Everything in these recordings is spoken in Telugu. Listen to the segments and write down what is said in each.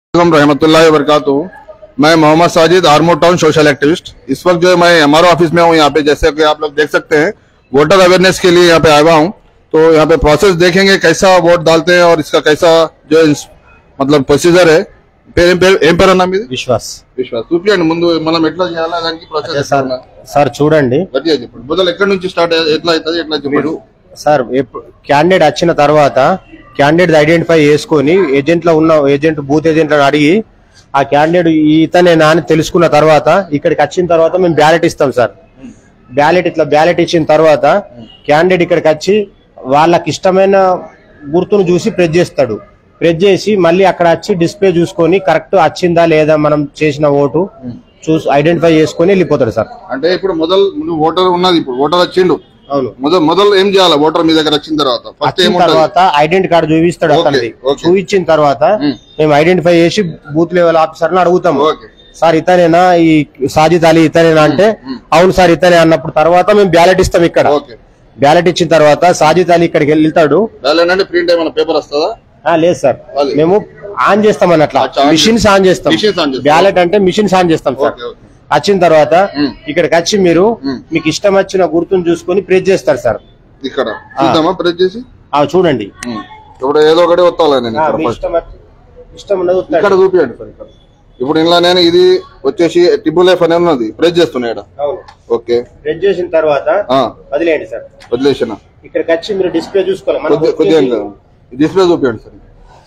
रहमतुल्लाह वरकू मैं मोहम्मद साजिद आर्मो टाउन सोशल एक्टिविस्ट इस वक्त जो है मैं एमआरओ ऑफिस में हूँ यहाँ पे जैसे कि आप लोग देख सकते हैं वोटर अवेयरनेस के लिए यहाँ पे आया हुआ हूँ तो यहाँ पे प्रोसेस देखेंगे कैसा वोट डालते हैं और इसका कैसा जो इंस- मतलब ప్రొసీజర్ ఏం పేరు ఏం పేరు అన్నా మీది విశ్వాస్ విశ్వాస్ చూపించండి ముందు మనం ఎట్లా చేయాలా దానికి అదే ప్రాసెస్ సార్ సార్ చూడండి గట్టిగా చెప్పండి మొదలు ఎక్కడి నుంచి స్టార్ట్ ఎట్లా అవుతుంది ఎట్లా చెప్పండి సార్ క్యాండిడేట్ వచ్చిన తర్వాత క్యాండిడేట్ ఐడెంటిఫై చేసుకొని ఏజెంట్ లో ఉన్న ఏజెంట్ బూత్ ఏజెంట్లను అడిగి ఆ క్యాండిడేట్ ఇతనేనా అని తెలుసుకున్న తర్వాత ఇక్కడికి వచ్చిన తర్వాత మేము బ్యాలెట్ ఇస్తాం సార్ బ్యాలెట్ ఇట్లా బ్యాలెట్ ఇచ్చిన తర్వాత క్యాండిడేట్ ఇక్కడికి వచ్చి వాళ్ళకి ఇష్టమైన గుర్తును చూసి ప్రెస్ చేస్తాడు ప్రెస్ చేసి మళ్ళీ అక్కడ వచ్చి డిస్ప్లే చూసుకొని కరెక్ట్ వచ్చిందా లేదా మనం చేసిన ఓటు చూసి ఐడెంటిఫై చేసుకొని వెళ్ళిపోతాడు సార్ అంటే ఇప్పుడు మొదలు నువ్వు ఓటర్ ఉన్నది ఇప్పుడు ఓటర్ వచ్చిండు అవును మొదలు మొదలు ఏం చేయాలి ఓటర్ మీ దగ్గర వచ్చిన తర్వాత ఫస్ట్ వచ్చిన ఏముంటది తర్వాత ఐడెంటి కార్డు చూపిస్తాడు ఓకే, అతనిది ఓకే. చూపించిన తర్వాత మ్మ్. మేము ఐడెంటిఫై చేసి బూత్ లెవెల్ ఆఫీసర్ అడుగుతాము ఓకే సార్ ఇతనేనా ఈ సాజిద్ అలీ ఇతనేనా అంటే అవును సార్ ఇతనే అన్నప్పుడు తర్వాత మేము బ్యాలెట్ ఇస్తాం ఇక్కడ ఓకే బ్యాలెట్ ఇచ్చిన తర్వాత సాజిద్ అలీ ఇక్కడికి వెళ్తాడు అంటే ప్రింట్ ఏమైనా పేపర్ వస్తుందా ఆ, లేదు సార్ వాళ్ళు. మేము ఆన్ చేస్తాం అన్నట్లా అచ్చా, ఆన్ మిషన్స్ ఆన్ చేస్తాం Machines on చేస్తాం. బ్యాలెట్ అంటే మిషన్స్ ఆన్ చేస్తాం సార్ ఓకే ఓకే వచ్చిన తర్వాత మ్మ్. ఇక్కడికి వచ్చి మీరు మ్మ్. మీకు ఇష్టం వచ్చిన గుర్తును చూసుకొని ప్రెస్ చేస్తారు సార్ ఇక్కడ చూద్దామా ప్రెస్ చేసి ఆ, చూడండి ఉమ్. ఇప్పుడు ఏదో ఒకటి వస్తాను నేను ఆ, ఇక్కడ మీ ఫస్ట్ ఇష్టం వచ్చి- ఇష్టం ఉన్నది వస్తాడు. ఇక్కడ చూపియండి సార్ ఇక్కడ ఇప్పుడు ఇంట్లో నేను ఇది వచ్చేసి ట్రిపుల్ ఎఫ్ అనే ఉన్నది ప్రెస్ చేస్తున్నా ఇక్కడ అవును ఓకే రెడ్ చేసిన తర్వాత ఆ, వదిలేయండి సార్ వదిలేసిన ఇక్కడికి వచ్చి మీరు డిస్ప్లే చూసుకోవాలి మనం కొద్ది- కొద్దిగా వచ్చేసి ఇంకా డిస్ప్లే చూపియండి సార్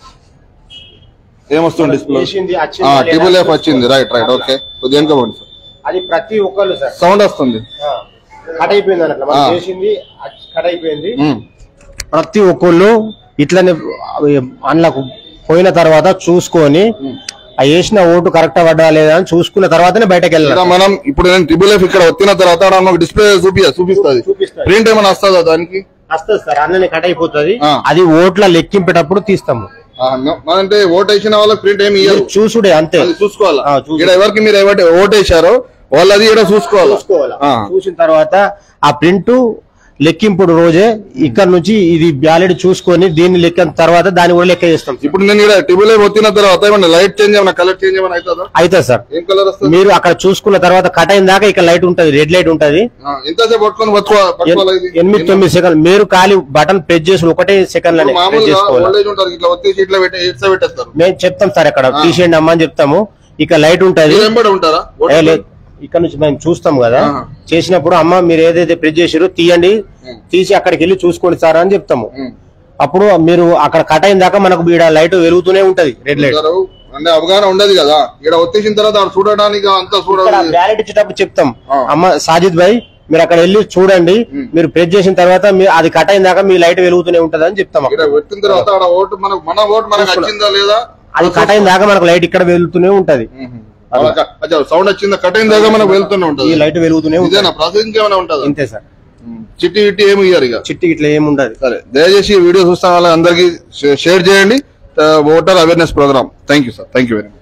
ఏమొస్తుంది డిస్ప్లే చేసింది వచ్చిందా లేదా ట్రిపుల్ ఎఫ్ చూసుకోవాలి. వచ్చింది రైట్ రైట్ ఓకే కొద్దిగా వెనక పోండి సార్ అది ప్రతి ఒక్కళ్ళు సార్ సౌండ్ వస్తుంది ఆ, కట్ అయిపోయింది అన్నట్లు మనం ఆ. చేసింది అచ్- కట్ అయిపోయింది ఉమ్. ప్రతి ఒక్కళ్ళు ఇట్లనే అందులోకి పోయిన తర్వాత చూసుకొని ఆ వేసిన ఓటు కరెక్ట్ పడ్డా లేదా అని చూసుకున్న తర్వాతనే బయటకు ఇక్కడ వెళ్ళాలి మనం ఇప్పుడు నేను ట్రిపుల్ ఎఫ్ ఇక్కడ వచ్చిన తర్వాత ఆడ మనకు డిస్ప్లే చూపి చూపిస్తుంది చూపిస్తుంది. ప్రింట్ ఏమైనా వస్తుందా దానికి వస్తుంది సార్ అన్ననే కట్ అయిపోతుంది ఆ. అది ఓట్ల లెక్కింపేటప్పుడు తీస్తాము ఆ, no. అంటే ఓట్ వేసిన వాళ్ళకి ప్రింట్ ఏమి ఇయ్యరు చూసుడే అంతే అది చూసుకోవాలా ఆ, చూసు- ఇక్కడ ఎవరికి మీరు ఎవరి ఓట్ వేసారో వాళ్ళు అది ఇక్కడ చూసుకోవాలా చూసుకోవాలి ఆ. చూసిన తర్వాత ఆ ప్రింట్ లెక్కింపుడు రోజే ఇక్కడ నుంచి ఇది బ్యాలెట్ చూసుకొని దీన్ని లెక్క తర్వాత దాన్ని కూడా లెక్క చేస్తాం ఇప్పుడు నేను ఇక్కడ ట్రిపుల్ ఏ వచ్చిన తర్వాత ఏమన్నా లైట్ చేంజ్ ఏమన్నా కలర్ చేంజ్ ఏమైనా అవుతుందా అయితే సార్ ఏం కలర్ వస్తుంది మీరు అక్కడ చూసుకున్న తర్వాత కట్ అయిన దాకా ఇక్కడ లైట్ ఉంటది రెడ్ లైట్ ఉంటది ఆ, ఎంతసేపు పట్టుకొని పట్టుకో- పట్టుకోవాలా ఇది ఎనిమిది తొమ్మిది సెకండ్ మీరు ఖాళీ బటన్ ప్రెస్ చేసి ఒకటే సెకండ్ లోనే ఇప్పుడు ప్రెస్ మామూలుగా చేసుకోవాలి ఓల్డేజ్ ఉంటారు ఇట్లా వచ్చేసి ఇట్లా పెట్టి ఇట్లా పెట్టేస్తారు మేము చెప్తాం సార్ అక్కడ తీసేయండి అమ్మా అని చెప్తాము ఇక లైట్ ఉంటది మీరు వెంబడి ఉంటారా ఏ లేదు ఇక్కడ నుంచి మేము చూస్తాం కదా ఆహా. చేసినప్పుడు అమ్మ మీరు ఏదైతే ప్రెస్ చేసారో తీయండి తీసి అక్కడికి వెళ్ళి చూసుకోండి సార్ అని చెప్తాము ఉమ్. అప్పుడు మీరు అక్కడ కట్ అయిన దాకా మనకు ఈడ లైట్ వెలుగుతూనే ఉంటది రెడ్ లైట్ ఉంటారు. అంటే అవగాహన ఉండదు కదా ఇక్కడ వచ్చేసిన తర్వాత ఆడ చూడడానికి అంతా ఇక్కడ చూడాలి బ్యాలెట్ ఇచ్చేటప్పుడు చెప్తాం ఆ. అమ్మ సాజిద్ భాయ్ మీరు అక్కడ వెళ్ళి చూడండి మీరు ప్రెస్ చేసిన తర్వాత మీ అది కట్ అయిన దాకా మీ లైట్ వెలుగుతూనే ఉంటది అని చెప్తాం అక్కడ. ఇక్కడ వచ్చిన తర్వాత ఆడ ఓటు మనకు మన ఓటు మనకు వచ్చిందా లేదా అది కట్ అయిన దాకా మనకు లైట్ ఇక్కడ వెలుగుతూనే ఉంటది సౌండ్ వచ్చిందా కట్ అయిన దాకా మనకు వెళ్తూనే ఈ ఉంటుంది లైట్ వెలుగుతూనే ఉంటది ఇదేనా ప్రాసెస్ ఇంకేమైనా ఉంటుందా ఇంతే సార్ చిట్టి ఇట్టి ఏమి ఇయ్యారు ఇక చిట్టి ఇట్లా ఏముండదు సరే దయచేసి ఈ వీడియో చూస్తున్న వాళ్ళందరికీ షేర్ చేయండి voter awareness programme thank you sir thank you very much